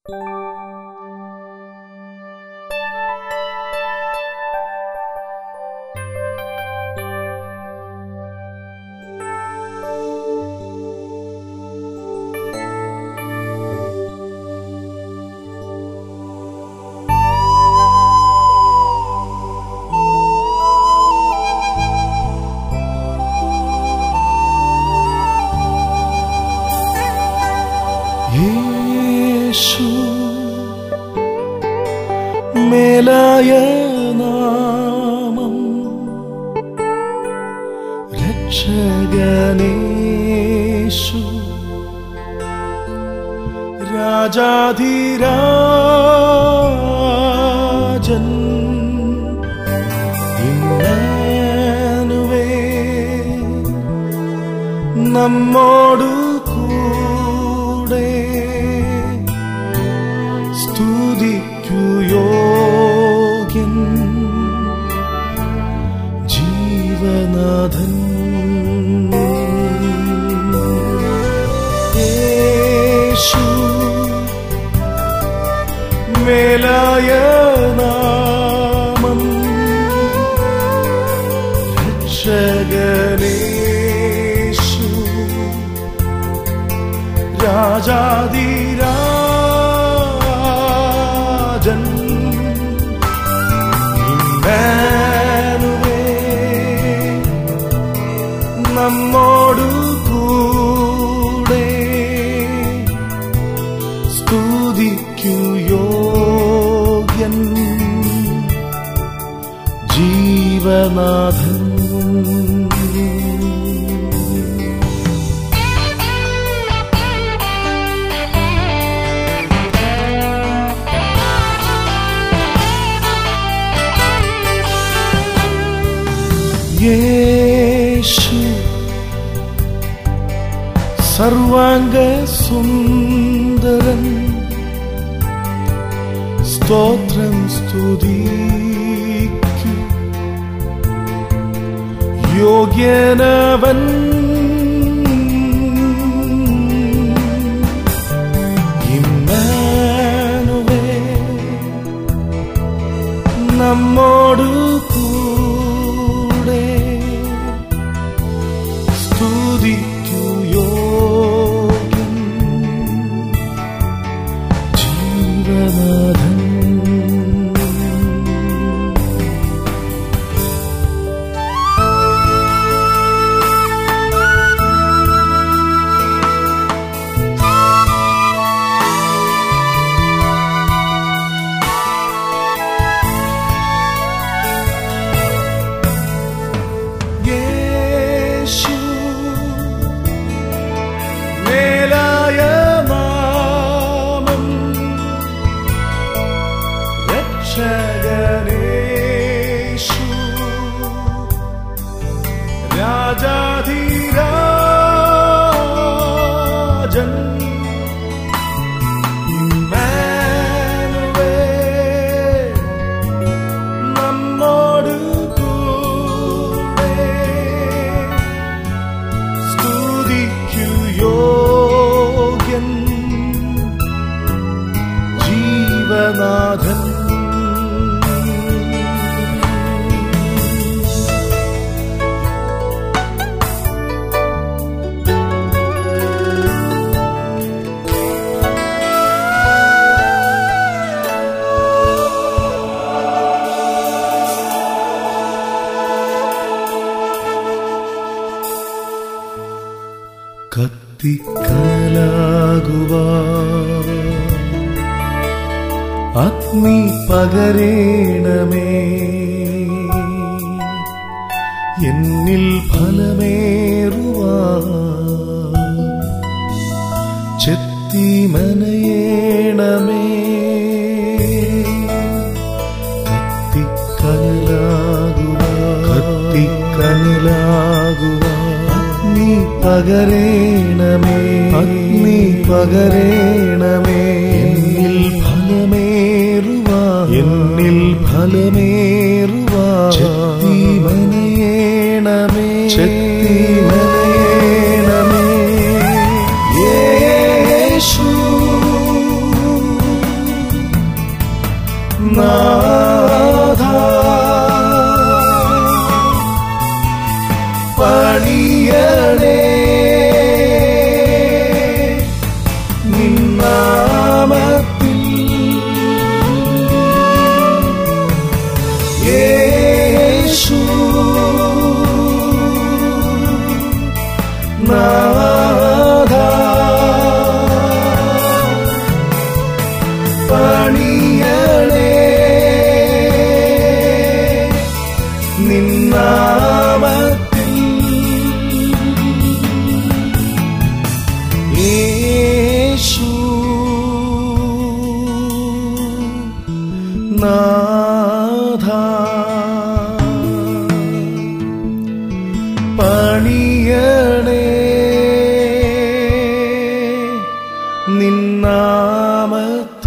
യേശു മേലായ നാമം രക്ഷകനേശു രാജാധിരാജൻ ഇമ്മാനുവേ നമ്മോടു കൂടെ സ്തുതിക്കു യോഗ്യൻ ജീവനാഥൻ യേശു മേലായ നാമം രക്ഷകനേശു രാജാതിരാജൻ ഇമ്മാനുവേ നമ്മോടു കൂടെ സ്തുതിക്കു യോഗ്യൻ ജീവനാഥൻ യേശു സർവാംഗ സുന്ദരൻ സ്തോത്രം സ്തുതിക്കു യോഗ്യനവൻ ഇമ്മാനുവേ നമ്മോടു കൂടെ സ്തുതിക്കു യോഗ്യൻ ജീവനാഥൻ യേശു മേലായ നാമം രക്ഷകനേശു രാജാധിരാജൻ ഇമ്മാനുവേ നമ്മോട് കൂടെ സ്തുതിക്കു യോഗ്യൻ ജീവനാഥൻ കത്തിക്കലാകുവാ അഗ്നി പകരേണമേ എന്നിൽ ഫലമേറുവാ ചെത്തി മനയേണമേ കത്തിക്കനലാകുവാ കത്തിക്കനലാകുവാ അഗ്നി പകരേണമേ അഗ്നി പകരേണമേ എന്നിൽ ഫലമേറുവാ എന്നിൽ ഫലമേറുവാ ചെത്തി മനയേണമേ ചെത്തി മനയേണമേ യേശു നാഥ പണിയണേ നിന്നാമത്തിൽ യേശു നാഥ പണിയണേ നിന്നാമത്തിൽ യേശു നാഥ പണിയണേ നിന്നാമത്തിൽ